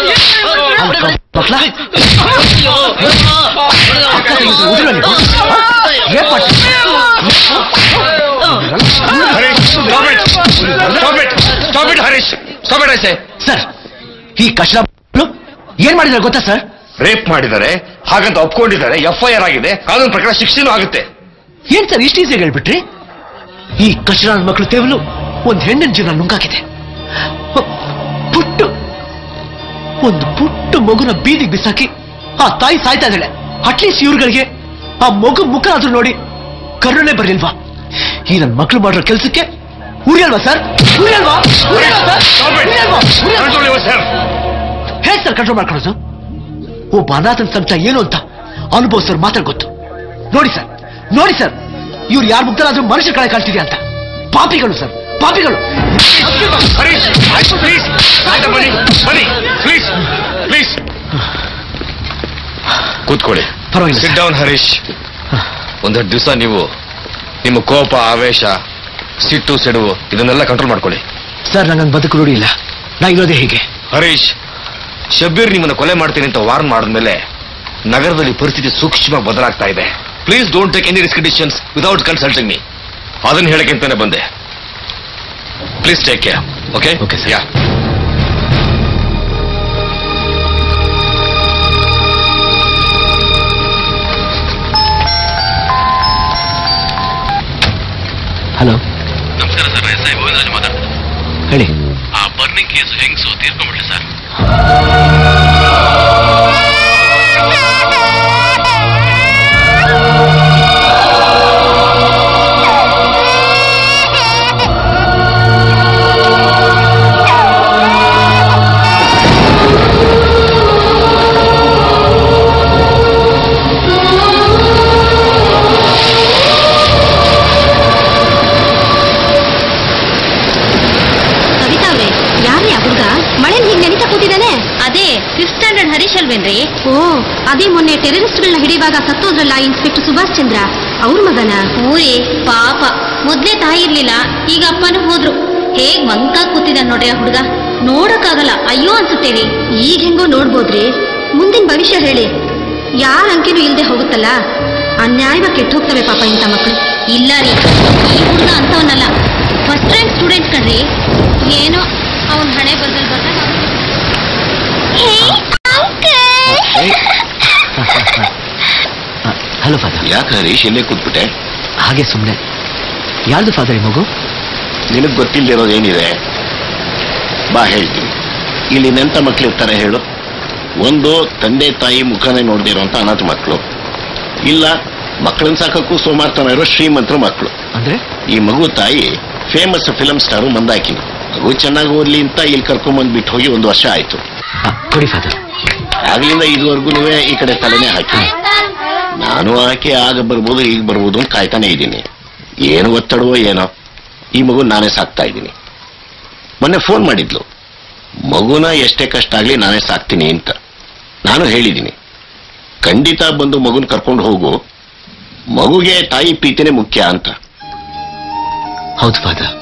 ಮಕ್ಳ ಅಕ್ಕ ತಂಗಿದ್ರು ಉದುರು ನೀವು ರೇಪ್ ಮಾಡ್ತೀರಾ? ಸರ್ ಈ ಕಷ್ಟ ಏನ್ ಮಾಡಿದ್ರೆ ಗೊತ್ತಾ ಸರ್ ರೇಪ್ ಮಾಡಿದ್ದಾರೆ ಹಾಗಂತ ಒಪ್ಕೊಂಡಿದ್ದಾರೆ ಎಫ್ ಐ ಆರ್ ಆಗಿದೆ ಕಾನೂನು ಪ್ರಕಾರ ಶಿಕ್ಷೆನೂ ಆಗುತ್ತೆ ಏನ್ ಸರ್ ಇಷ್ಟು ಈಸಿಯಾಗಿ ಹೇಳ್ಬಿಟ್ರಿ ಈ ಕಷ್ಟ ನನ್ನ ಮಕ್ಕಳು ತೇವಲು ಒಂದ್ ಹೆಣ್ಣಿನ ಜೀವನ ನುಂಗಾಕಿದೆ ಹ, ಪುಟ್ಟ ಒಂದು ಪುಟ್ಟ ಮಗುನ ಬೀದಿಗೆ ಬಿಸಾಕಿ ಆ ತಾಯಿ ಸಾಯ್ತಾ ಇದ್ದಾಳೆ ಅಟ್ಲೀಸ್ಟ್ ಇವ್ರುಗಳಿಗೆ ಆ ಮಗು ಮುಖ ಆದ್ರೂ ನೋಡಿ ಕರುಣೆ ಬರ್ಲಿಲ್ವಾ ಈ ನನ್ನ ಮಕ್ಕಳು ಮಾಡಿರೋ ಕೆಲಸಕ್ಕೆ ಉರಿಯಲ್ವಾ ಸರ್ ಉರಿಯಲ್ವಾ ಉರಿಯಲ್ವಾ ಸರ್ ಉರಿಯಲ್ವಾ? ಉರಿಯಲ್ವಾ? ಹೇಗ್ ಸರ್ ಕಂಟ್ರೋಲ್ ಮಾಡ್ಕೊಳ್ಳೋದು ಒಬ್ಬ ಅನಾಥನ ಸಂಕಟ ಏನು ಅಂತ ಅನುಭವಿಸೋರ್ ಮಾತ್ರ ಗೊತ್ತು ನೋಡಿ ಸರ್ ನೋಡಿ ಸರ್ ಇವ್ರು ಯಾರ ಮುಗ್ದರಾದ್ರೂ ಮನುಷ್ಯ ಕಳೆ ಕಳ್ತಿದ್ಯಾ ಅಂತ ಪಾಪಿಗಳು ಸರ್ ಪಾಪಿಗಳು ಬನ್ನಿ ಬನ್ನಿ ಪ್ಲೀಸ್ ಪ್ಲೀಸ್ ಕೂತ್ಕೊಳ್ಳಿ ಪರವಾಗಿಲ್ಲ ಸಿಟ್ ಡೌನ್ ಹರೀಶ್ ಒಂದೆರಡು ದಿವಸ ನೀವು ನಿಮ್ಮ ಕೋಪ ಆವೇಶ ಸಿಟ್ಟು ಸಿಡುವು ಇದನ್ನೆಲ್ಲ ಕಂಟ್ರೋಲ್ ಮಾಡ್ಕೊಳ್ಳಿ ಸರ್ ನಂಗೆ ಬದುಕು ರೂಢಿ ಇಲ್ಲ ನಾ ಇರೋದೇ ಹೀಗೆ ಹರೀಶ್ ಶಬ್ಬೀರ್ ನಿಮ್ಮನ್ನು ಕೊಲೆ ಮಾಡ್ತೀನಿ ಅಂತ ವಾರ್ನ್ ಮಾಡಿದ್ಮೇಲೆ ನಗರದಲ್ಲಿ ಪರಿಸ್ಥಿತಿ ಸೂಕ್ಷ್ಮವಾಗಿ ಬದಲಾಗ್ತಾ ಇದೆ please don't take any risk decisions without consulting me ಅದನ್ನ ಹೇಳಕ್ಕೆ ಅಂತಾನೆ ಬಂದೆ please take care okay okay yeah hello ನಮಸ್ಕಾರ ಸರ್ ಎಸ್ ಐ ಗೋವಿಂದರಾಜ್ ಮಾತಾಡ್ತೀನಿ ಹೇಳಿ ಆ ಬರ್ನಿಂಗ್ ಕೇಸ್ ಹೆಂಗ್ಸು ತೀರ್ಕೊಂಡ್ಬಿಟ್ಲಿ ಸರ್ ಕವಿತಾ ಅವ್ರೆ ಯಾರೇ ಆ ಹುಡುಗ ಮಳೆ ಹೀಗೆ ನೆನಿತಾ ಕೂತಿದ್ದಾನೆ ಅದೇ ಫಿಫ್ತ್ ಸ್ಟ್ಯಾಂಡರ್ಡ್ ಹರೀಶ್ ಅಲ್ವೇನ್ರಿ ಓ ಅದೇ ಮೊನ್ನೆ ಟೆರರಿಸ್ಟ್ಗಳನ್ನ ಹಿಡಿಯುವಾಗ ಸತ್ತೋದ್ರಲ್ಲ ಇನ್ಸ್ಪೆಕ್ಟರ್ ಸುಭಾಷ್ ಚಂದ್ರ ಅವ್ರ ಮಗನ ಊರಿ ಪಾಪ ಮೊದ್ಲೇ ತಾಯಿ ಇರ್ಲಿಲ್ಲ ಈಗ ಅಪ್ಪನೂ ಹೋದ್ರು ಹೇಗ್ ಮಂಕ ಕೂತಿದ್ದಾನೆ ನೋಡ್ರಿ ಆ ಹುಡುಗ ನೋಡಕ್ಕಾಗಲ್ಲ ಅಯ್ಯೋ ಅನ್ಸುತ್ತೇರಿ ಈಗ ಹೆಂಗೋ ನೋಡ್ಬೋದ್ರಿ ಮುಂದಿನ ಭವಿಷ್ಯ ಹೇಳಿ ಯಾರ ಅಂಕೆನೂ ಇಲ್ದೆ ಹೋಗುತ್ತಲ್ಲ ಅನ್ಯಾಯವಾಗಿ ಕೆಟ್ಟು ಹೋಗ್ತವೆ ಪಾಪ ಇಂಥ ಮಕ್ಕಳು ಇಲ್ಲ ರೀ ಈ ಹುಡುಗ ಅಂತವನಲ್ಲ ಫಸ್ಟ್ ರ್ಯಾಂಕ್ ಸ್ಟೂಡೆಂಟ್ ಕಣ್ರಿ ಏನೋ ಅವನ ಹಣೆ ಬದಲ್ ಬಂದಾಗ ಹಲೋ ಫಾದರ್ ಯಾಕೆ ಹರೀಶ್ ಇಲ್ಲೇ ಕೂತ್ಬಿಟ್ಟೆ ಹಾಗೆ ಸುಮ್ಮನೆ ಯಾರ್ದು ಫಾದರ್ ಈ ಮಗು ನಿನಗೆ ಗೊತ್ತಿಲ್ಲದಿರೋದು ಏನಿದೆ ಬಾ ಹೇಳ್ತೀನಿ ಇಲ್ಲಿ ನೆಂತ ಮಕ್ಳಿರ್ತಾರೆ ಹೇಳು ಒಂದು ತಂದೆ ತಾಯಿ ಮುಖನೇ ನೋಡ್ದಿರೋಂಥ ಅನಾಥ ಮಕ್ಕಳು ಇಲ್ಲ ಮಕ್ಕಳನ್ನ ಸಾಕಕ್ಕೂ ಸೋಮಾರ್ತನ ಇರೋ ಶ್ರೀಮಂತರ ಮಕ್ಕಳು ಅಂದ್ರೆ ಈ ಮಗು ತಾಯಿ ಫೇಮಸ್ ಫಿಲಂ ಸ್ಟಾರು ಮಂದಾಕಿ ಮಗು ಚೆನ್ನಾಗಿ ಓದ್ಲಿ ಅಂತ ಇಲ್ಲಿ ಕರ್ಕೊಂಬಂದ್ ಬಿಟ್ಟು ಹೋಗಿ ಒಂದು ವರ್ಷ ಆಯ್ತು ಆ, ಕೊಡಿ ಫಾದರ್ ಆಗ್ಲಿಂದ ಇದುವರೆಗೂ ಈ ಕಡೆ ತಲೆನೇ ಹಾಕಿ ನಾನು ಆಕೆ ಆಗ ಬರ್ಬೋದು ಈಗ ಬರ್ಬೋದು ಅಂತ ಕಾಯ್ತಾನೆ ಇದ್ದೀನಿ ಏನು ಒತ್ತಡವೋ ಏನೋ ಈ ಮಗು ನಾನೇ ಸಾಕ್ತಾ ಇದ್ದೀನಿ ಮೊನ್ನೆ ಫೋನ್ ಮಾಡಿದ್ಲು ಮಗುನ ಎಷ್ಟೇ ಕಷ್ಟ ಆಗ್ಲಿ ನಾನೇ ಸಾಕ್ತೀನಿ ಅಂತ ನಾನು ಹೇಳಿದ್ದೀನಿ ಖಂಡಿತ ಬಂದು ಮಗುನ ಕರ್ಕೊಂಡು ಹೋಗು ಮಗುಗೆ ತಾಯಿ ಪ್ರೀತಿನೇ ಮುಖ್ಯ ಅಂತ ಹೌದು ಫಾದರ್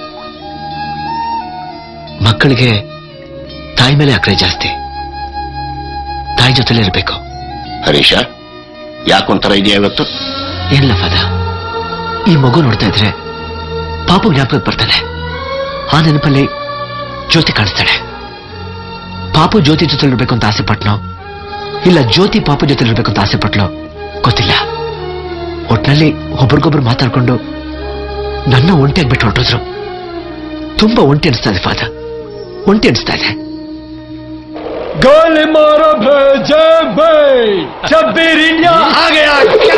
ಮಕ್ಕಳಿಗೆ ತಾಯಿ ಮೇಲೆ ಅಕ್ರೆ ಜಾಸ್ತಿ ತಾಯಿ ಜೊತೆಲೇ ಇರಬೇಕು ಹರೀಶ ಯಾಕೊಂಥರ ಇದೆಯಾ ಇವತ್ತು ಏನಿಲ್ಲ ಫಾದರ್ ಈ ಮಗು ನೋಡ್ತಾ ಇದ್ರೆ ಪಾಪು ಜ್ಞಾಪಕ ಬರ್ತಾನೆ ಆ ನೆನಪಲ್ಲಿ ಜ್ಯೋತಿ ಕಾಣಿಸ್ತಾಳೆ ಪಾಪು ಜ್ಯೋತಿ ಜೊತೆ ಇರ್ಬೇಕು ಅಂತ ಆಸೆ ಪಟ್ನೋ ಇಲ್ಲ ಜ್ಯೋತಿ ಪಾಪು ಜೊತೆ ಇರ್ಬೇಕು ಅಂತ ಆಸೆ ಪಟ್ಲೋ ಗೊತ್ತಿಲ್ಲ ಒಟ್ನಲ್ಲಿ ಒಬ್ರಿಗೊಬ್ರು ಮಾತಾಡ್ಕೊಂಡು ನನ್ನ ಒಂಟಿಯಾಗಿ ಬಿಟ್ಟು ಹೊರಟೋದ್ರು ತುಂಬಾ ಒಂಟಿ ಅನಿಸ್ತಾ ಇದೆ ಫಾದರ್ ಒಂಟಿ ಅನಿಸ್ತಾ ಇದೆ ಗೋಲಿ ಮಾರೋ ಭೇಜೆ ಬೈ ಶಬ್ಬೀರ್ ಇಂಡಿಯಾ ಆ ಗಯಾ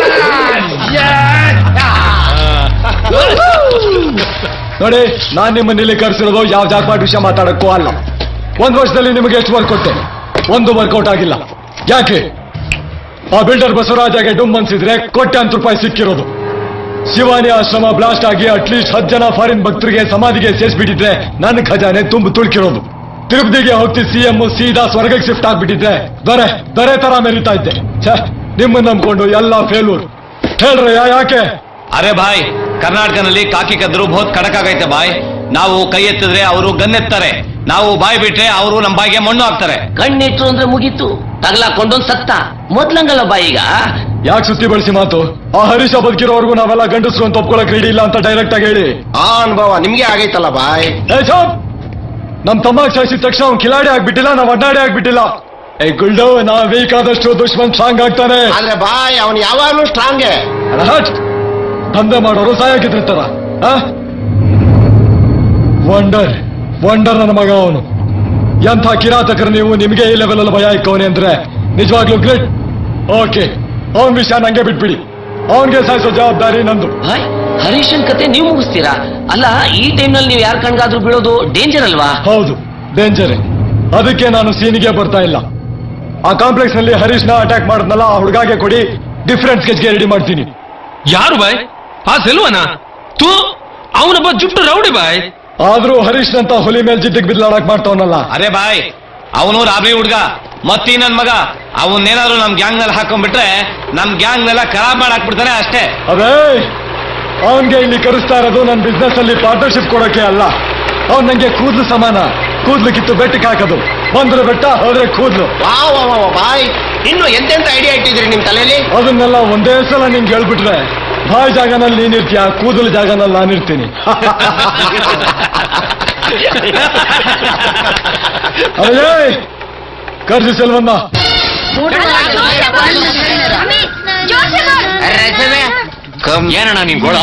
ನೋಡಿ ನಾನ್ ನಿಮ್ಮನ್ನಿಲ್ಲಿ ಕರೆಸಿರೋದು ಯಾವ ಜಾಕ್ಪಾಟ್ ವಿಷಯ ಮಾತಾಡಕ್ಕೂ ಅಲ್ಲ ಒಂದ್ ವರ್ಷದಲ್ಲಿ ನಿಮಗೆ ಎಷ್ಟು ವರ್ಕ್ ಕೊಟ್ಟೆ ಒಂದು ವರ್ಕೌಟ್ ಆಗಿಲ್ಲ ಯಾಕೆ ಆ ಬಿಲ್ಡರ್ ಬಸವರಾಜಗೆ ಡುಮ್ ಅನ್ಸಿದ್ರೆ ಕೋಟ್ಯಾಂತರ ರೂಪಾಯಿ ಸಿಕ್ಕಿರೋದು ಶಿವಾನಿ ಆಶ್ರಮ ಬ್ಲಾಸ್ಟ್ ಆಗಿ ಅಟ್ಲೀಸ್ಟ್ ಹತ್ತು ಜನ ಫಾರಿನ್ ಭಕ್ತರಿಗೆ ಸಮಾಧಿಗೆ ಸೇರಿಸ್ಬಿಟ್ಟಿದ್ರೆ ನನ್ನ ಖಜಾನೆ ತುಂಬು ತುಳ್ಕಿರೋದು ತಿರುಪತಿಗೆ ಹೋಗ್ತಿ ಸಿಎಂ ಸೀದಾ ಸ್ವರ್ಗಕ್ಕೆ ಶಿಫ್ಟ್ ಆಗ್ಬಿಟ್ಟಿದ್ರೆ ದೊರೆ ದೊರೆ ತರ ಮೆರಿತಾ ಇದ್ದೆ ಛೆ, ನಿಮ್ಮನ್ನ ನಂಬ್ಕೊಂಡು ಎಲ್ಲ ಫೇಲ್ಯೂರ್ ಹೇಳ್ರಯ್ಯ ಯಾಕೆ ಅರೆ ಭಾಯ್ ಕರ್ನಾಟಕನಲ್ಲಿ ಕಾಕಿ ಕದ್ರು ಬಹುತ್ ಖಡಕ್ ಆಗೈತೆ ಬಾಯ್ ನಾವು ಕೈ ಎತ್ತಿದ್ರೆ ಅವರು ಗನ್ ಎತ್ತಾರೆ ನಾವು ಬಾಯಿ ಬಿಟ್ರೆ ಅವರು ನಮ್ಮ ಬಾಯಿಗೆ ಮಣ್ಣು ಹಾಕ್ತಾರೆ ಕಣ್ಣಿಟ್ರು ಅಂದ್ರೆ ಮುಗೀತು ತಗಲಾಕೊಂಡೊಂದ್ ಸತ್ತ ಮೊದ್ಲಂಗಲ್ಲ ಬಾ ಈಗ ಯಾಕೆ ಸುತ್ತಿ ಬಳಸಿ ಮಾತು ಆ ಹರೀಶ ಬದುಕಿರೋವರೆಗೂ ನಾವೆಲ್ಲ ಗಂಡಸ್ರು ಅಂತ ಒಪ್ಕೊಳಕ್ ರೆಡಿ ಇಲ್ಲ ಅಂತ ಡೈರೆಕ್ಟ್ ಆಗಿ ಹೇಳಿ ಆ ಅನುಭವ ನಿಮ್ಗೆ ಆಗೈತಲ್ಲ ಬಾಯ್ ಏ ಚಾಪ್ ನಮ್ ತಮ್ಮ ಕ್ಷಯಿಸಿದ ತಕ್ಷಣ ಅವ್ನು ಕಿಲಾಡಿ ಆಗ್ಬಿಟ್ಟಿಲ್ಲ ನಾವ್ ಅಡ್ಡಾಡಿ ಆಗ್ಬಿಟ್ಟಿಲ್ಲ ಏ ಗುಲ್ಡು ನಾವ್ ಬೇಕಾದಷ್ಟು ದುಶ್ಮನ್ ಸ್ಟ್ರಾಂಗ್ ಆಗ್ತಾನೆ ಆದ್ರೆ ಬಾಯ್ ಅವನು ಯಾವಾಗ್ಲೂ ಸ್ಟ್ರಾಂಗೇ ಅಲ್ಲ ಹಟ್ ದಂಧೆ ಮಾಡೋರು ಸಾಯಾಗಿದ್ರಿರ್ತಾರ ವಂಡರ್ ವಂಡರ್ ನನ್ನ ಮಗ ಅವನು ಎಂಥ ಕಿರಾತಕರು ನೀವು ನಿಮಗೆ ಈ ಲೆವೆಲ್ ಅಲ್ಲಿ ಭಯ ಇಕ್ಕವನೆ ಅಂದ್ರೆ ನಿಜವಾಗ್ಲೂ ಗ್ರೇಟ್ ಓಕೆ ಅವನ್ ವಿಷಯ ನಂಗೆ ಬಿಟ್ಬಿಡಿ ಅವನ್ಗೆ ಸಾಯಿಸೋ ಜವಾಬ್ದಾರಿ ನಂದು ಹಾಯ್ ಹರೀಶನ್ ಕತೆ ನೀವು ಮುಗಿಸ್ತೀರಾ ಅಲ್ಲ ಈ ಟೈಮ್ನಲ್ಲಿ ನೀವು ಯಾರ ಕಣ್ಗಾದ್ರೂ ಬೀಳೋದು ಡೇಂಜರ್ ಅಲ್ವಾ ಹೌದು ಡೇಂಜರ್ ಅದಕ್ಕೆ ನಾನು ಸೀನಿಗೆ ಬರ್ತಾ ಇಲ್ಲ ಆ ಕಾಂಪ್ಲೆಕ್ಸ್ ನಲ್ಲಿ ಹರೀಶ್ನ ಅಟ್ಯಾಕ್ ಮಾಡಿದ್ನಲ್ಲ ಆ ಹುಡುಗಾಗೆ ಕೊಡಿ ಡಿಫ್ರೆಂಟ್ ಸ್ಕೆಚ್ಗೆ ರೆಡಿ ಮಾಡ್ತೀನಿ ಯಾರು ಬಾಯ್ ಆ ಸೆಲ್ವನ ತೂ ಅವನೊಬ್ಬ ಜುಟ್ಟು ರೌಡಿ ಬಾಯ್ ಆದ್ರೂ ಹರೀಶ್ನಂತ ಹುಲಿ ಮೇಲ್ ಜಿದ್ದಿಗೆ ಬಿದ್ಲಾಡಕ್ ಮಾಡ್ತಾವನಲ್ಲ ಅರೆ ಬಾಯ್ ಅವನು ರಾಬ್ರಿ ಹುಡ್ಗ ಮತ್ತೀ ನನ್ ಮಗ ಅವನ್ನೇನಾದ್ರು ನಮ್ ಗ್ಯಾಂಗ್ ನಲ್ಲಿ ಹಾಕೊಂಡ್ಬಿಟ್ರೆ ನಮ್ ಗ್ಯಾಂಗ್ ನೆಲ್ಲ ಖರಾಬ್ ಮಾಡಾಕ್ಬಿಡ್ತಾನೆ ಅಷ್ಟೇ ಅದೇ ಅವನ್ಗೆ ಇಲ್ಲಿ ಕರೆಸ್ತಾ ಇರೋದು ನನ್ನ ಬಿಸ್ನೆಸ್ ಅಲ್ಲಿ ಪಾರ್ಟ್ನರ್ಶಿಪ್ ಕೊಡೋಕೆ ಅಲ್ಲ ಅವ್ನ್ ನಂಗೆ ಕೂದ್ಲು ಸಮಾನ ಕೂದ್ಲು ಕಿತ್ತು ಬೆಟ್ಟಕ್ಕೆ ಹಾಕೋದು ಬಂದ್ರೆ ಬೆಟ್ಟ ಹೋದ್ರೆ ಕೂದ್ಲು ವಾ ವಾ ವಾ ವಾ, ಬಾಯ್ ಇನ್ನು ಎಂತೆಂತ ಐಡಿಯಾ ಇಟ್ಟಿದ್ರಿ ನಿಮ್ ತಲೆಯಲ್ಲಿ ಅದನ್ನೆಲ್ಲ ಒಂದೇ ಸಲ ನಿಂಗೆ ಹೇಳ್ಬಿಟ್ರೆ ಬಾಯ್ ಜಾಗನಲ್ಲಿ ನೀನಿರ್ತೀಯ ಕೂದಲು ಜಾಗನಲ್ಲಿ ನಾನಿರ್ತೀನಿ ಅಯ್ಯೇ ಕರ್ಜಿ ಸೆಲ್ವನ್ನ ಏನಣ್ಣ ನಿನ್ ಗೋಳ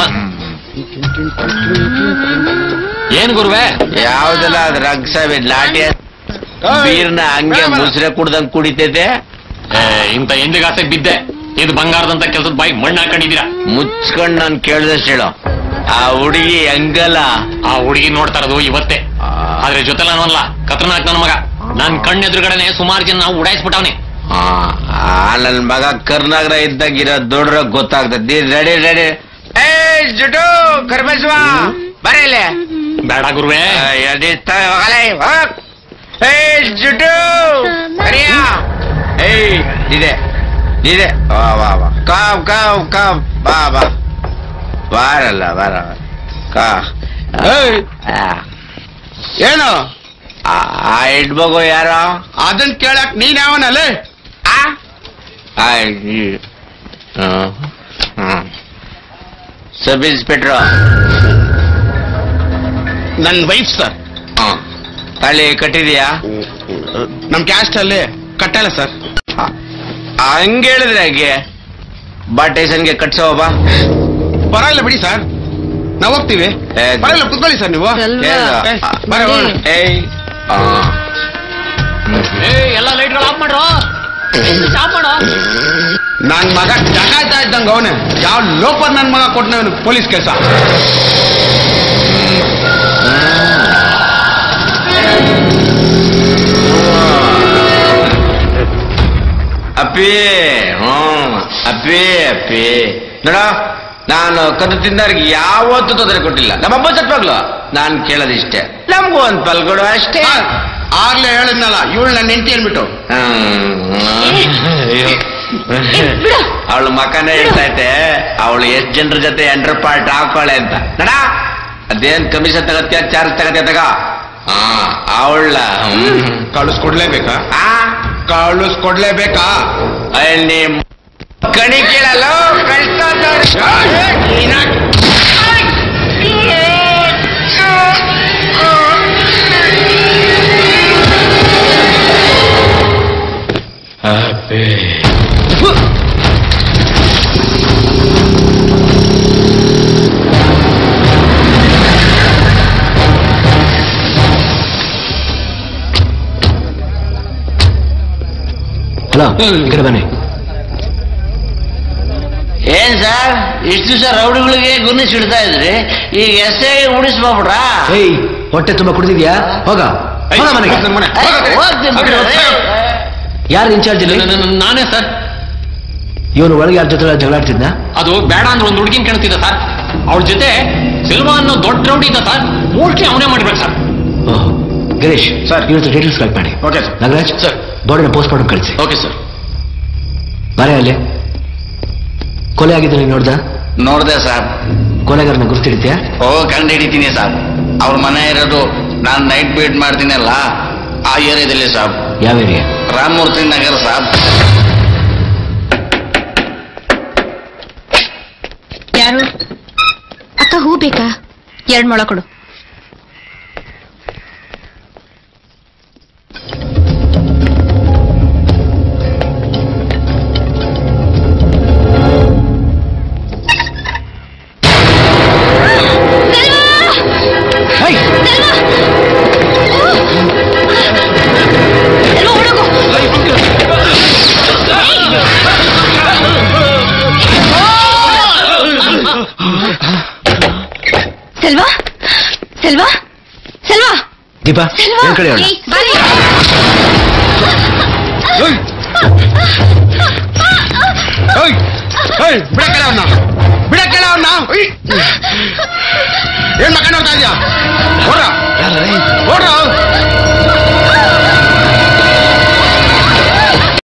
ಏನ್ ಗುರುವೆ ಯಾವ್ದಲ್ಲ ಅದ್ರ ಅಗ್ಸವೆ ಲಾಟಿ ಬೀರ್ನ ಹಂಗೆ ಮುಸ್ರೆ ಕುಡ್ದಂಗ್ ಕುಡಿತೈತೆ ಏ, ಇಂಥ ಎಂದಿಗಾಸಕ್ ಬಿದ್ದೆ ಇದು ಬಂಗಾರದಂತ ಕೆಲಸದ ಬಾಯಿ ಮಣ್ಣು ಹಾಕೊಂಡಿದ್ದೀರಾ ಮುಚ್ಕೊಂಡ್ ನಾನ್ ಕೇಳ್ದಷ್ಟು ಹೇಳು ಆ ಹುಡುಗಿ ಹಂಗಲ್ಲ ಆ ಹುಡುಗಿ ನೋಡ್ತಾ ಇರೋದು ಇವತ್ತೇ ಆದ್ರೆ ಜೊತೆಲ್ಲ ಅನ್ನಲ್ಲ ಕತ್ರನಾಕ್ ನನ್ನ ಮಗ ನನ್ ಕಣ್ಣೆದುರುಗಡೆನೆ ಸುಮಾರು ಜನ ನಾವು ಉಡಾಯಿಸ್ಬಿಟ್ಟವನೆ ಆ, ಆ ನನ್ ಮಗ ಕರ್ನಾಗರ ಇದ್ದಂಗಿರೋ ದೊಡ್ಡ ಗೊತ್ತಾಗ್ತದೆ ರೆಡಿ ರೆಡಿ ಏ ಜುಟು ಕರ್ಮೇಶ್ವ ಬರೀಲೆ ಬೇಡ ಗುರುವೆ ಏ ಜುಟು ಕರಿಯ ಏಯ್ ಇದೆ ಇದೆ ವಾ ವಾ ವಾ ಕಾವ್ ಕಾವ್ ಕಾವ್ ಬಾ ಬಾ ಬಾರಲ್ಲ ಬಾರ ಕಾ ಆ. ಏನು ಆ ಆ ಹೆಣ್ಮಗು ಯಾರೋ ಅದನ್ ಕೇಳಕ್ ನೀನ್ ಯಾವನಲ್ಲೇ ಆ? ಆ, ಈ, ಆ, ಹ್ಮ್. ಸಬ್ ಇನ್ಸ್ಪೆಕ್ಟ್ರು ನನ್ ವೈಫ್ ಸರ್ ಅಲ್ಲಿ ಕಟ್ಟಿದ್ಯಾ ನಮ್ ಕ್ಯಾಸ್ಟ್ ಅಲ್ಲಿ ಕಟ್ಟಲ್ಲ ಸರ್ ಹಂಗ ಹೇಳಿದ್ರೆ ಹಾಗೆ ಬಾ ಸ್ಟೇಷನ್ಗೆ ಕಟ್ಸೋ ಬಾ ಪರವಾಗಿಲ್ಲ ಬಿಡಿ ಸರ್ ನಾವ್ ಹೋಗ್ತೀವಿ ಏ, ಪರವಾಗಿಲ್ಲ ಕುತ್ಕೊಳ್ಳಿ ಸರ್ ನೀವು ಏನು? ಏ, ಬರ, ಬರ. ಏಯ್ ಆ. ಎಲ್ಲ ಲೈಟ್ಗಳು ಆಫ್ ಮಾಡ್ರೋ ಸ್ಟಾಪ್ ಮಾಡೋ ನನ್ ಮಗ ಜಗಾಯ್ತಾ ಇದ್ದಂಗ ಅವನೇ ಯಾವ ಲೋಪರ್ ನನ್ ಮಗ ಕೊಟ್ಟನವನು ಪೊಲೀಸ್ ಕೆಲಸ ಅಪ್ಪಿ ಹ್ಮ್ ಅಪ್ಪಿ ಅಪ್ಪಿ ನೋಡ ನಾನು ಕದ್ದು ತಿಂದವ್ರಿಗೆ ಯಾವತ್ತೂ ತೊಂದರೆ ಕೊಟ್ಟಿಲ್ಲ ನಮ್ಮಬ್ಬ ಸತ್ವಾಗ್ಲು ನಾನು ಕೇಳೋದಿಷ್ಟೇ ನಮಗೂ ಒಂದ್ ಪಲ್ಗೊಡು ಅಷ್ಟೇ ಆಗ್ಲೇ ಹೇಳಿದ್ನಲ್ಲ ಇವಳು ನನ್ನ ಹೆಂಡತಿ ಅನ್ಬಿಟ್ಟು ಅವಳು ಮಕನೇ ಹೇಳ್ತೈತೆ ಅವಳು ಎಷ್ಟ್ ಜನರ ಜೊತೆ ಎಂಟರ್ ಪಾರ್ಟ್ ಹಾಕೊಳ್ಳೆ ಅಂತ ನಡ ಅದೇನ್ ಕಮಿಷನ್ ತಗತ್ಯ ಚಾರ್ಜ್ ತಗತ್ಯ ತಗ ಹಾ ಅವಳ ಕಳಿಸ್ಕೊಡ್ಲೇಬೇಕಾ ಆ ಕಳಿಸ್ಕೊಡ್ಲೇಬೇಕಾ ಅಲ್ಲಿ ಕಣಿ ಕೇಳಲ್ಲ ಹಲೋ ಈ ಕಡೆ ಬನ್ನಿ ಏನ್ ಸರ್ ಇಷ್ಟು ದಿವಸ ರೌಡಿಗಳಿಗೆ ಗುಣಿಸಿಡ್ತಾ ಇದ್ರಿ ಈಗ ಎಷ್ಟೇ ಉಣಿಸ್ಬೋಬಿಡ್ರಾ ಏಯ್ ಹೊಟ್ಟೆ ತುಂಬಾ ಕುಡಿದಿದ್ಯಾ ಹೋಗ ಹೋಗ ಮನೆಗೆ ಹೋಗ್ತೀನಿ ಬಿಡ್ರಿ. ಯಾರು ಇನ್ಚಾರ್ಜ್ ಇಲ್ಲಿ ನಾನೇ ಸರ್ ಇವನು ಒಳಗೆ ಯಾರ ಜೊತೆ ಜಗಳಾಡ್ತಿದ್ನ ಅದು ಬೇಡ ಅಂದ್ರೆ ಒಂದು ಹುಡುಗಿನ ಕಾಣ್ತಿದ್ದ ಸರ್ ಅವಳ ಜೊತೆ ಸಿಲ್ವಾ ಅನ್ನೋ ದೊಡ್ಡ ರೌಡಿ ಇದ್ದ ಸರ್ ಮೋಸ್ಟ್ಲಿ ಅವನೇ ಮಾಡ್ಬೇಕು ಸರ್ ಓಹ್ ಗಿರೀಶ್ ಸರ್. ಇವತ್ತು ಡೀಟೇಲ್ಸ್ ಕಲೆಕ್ಟ್ ಮಾಡಿ ಓಕೆ ಸರ್ ನಾಗರಾಜ್ ಸರ್. ಬಾಡಿನ ಪೋಸ್ಟ್ ಮಾರ್ಟಮ್ ಕಳಿಸಿ ಓಕೆ ಸರ್ ಬಾರೆ ಅಲ್ಲಿ ಕೊಲೆ ಆಗಿದ್ದು ನೋಡ್ದ ನೋಡ್ದೆ ಸರ್ ಕೊಲೆಗಾರನ ಗುರ್ತಿಡ್ತೀಯಾ ಓ ಕಂಡು ಹಿಡಿತೀನಿ ಸರ್ ಅವ್ರ ಮನೆ ಇರೋದು ನಾನು ನೈಟ್ ಬೀಟ್ ಮಾಡ್ತೀನಲ್ಲ ಆ ಏರಿಯಾದಲ್ಲಿ ಸಾಬ್ ಯಾವ ಏರಿಯಾ ರಾಮಮೂರ್ತಿ ನಗರ ಸಾಬ್ ಯಾರು ಅಕ್ಕ ಹೂ ಬೇಕಾ ಎರಡ್ ಮೊಳ ಕೊಡು ಸೆಲ್ವಾ ಸೆಲ್ವಾ ಸೆಲ್ವಾ ದೀಪಾ ಸೆಲ್ವಾ ಏನ್ ಕಡೆ ಅವಳ ಏಯ್, ಬಾರೆ. ಬಿಡಕ್ಕೆ ಅವನ್ನ ಬಿಡಕ್ಕೆ ಅವನ್ನ ಏನ್ ಮಕ್ಕ ನೋಡ್ತಾ ಇದ್ಯಾ ಓಡ್ರ ಓಡ್ರ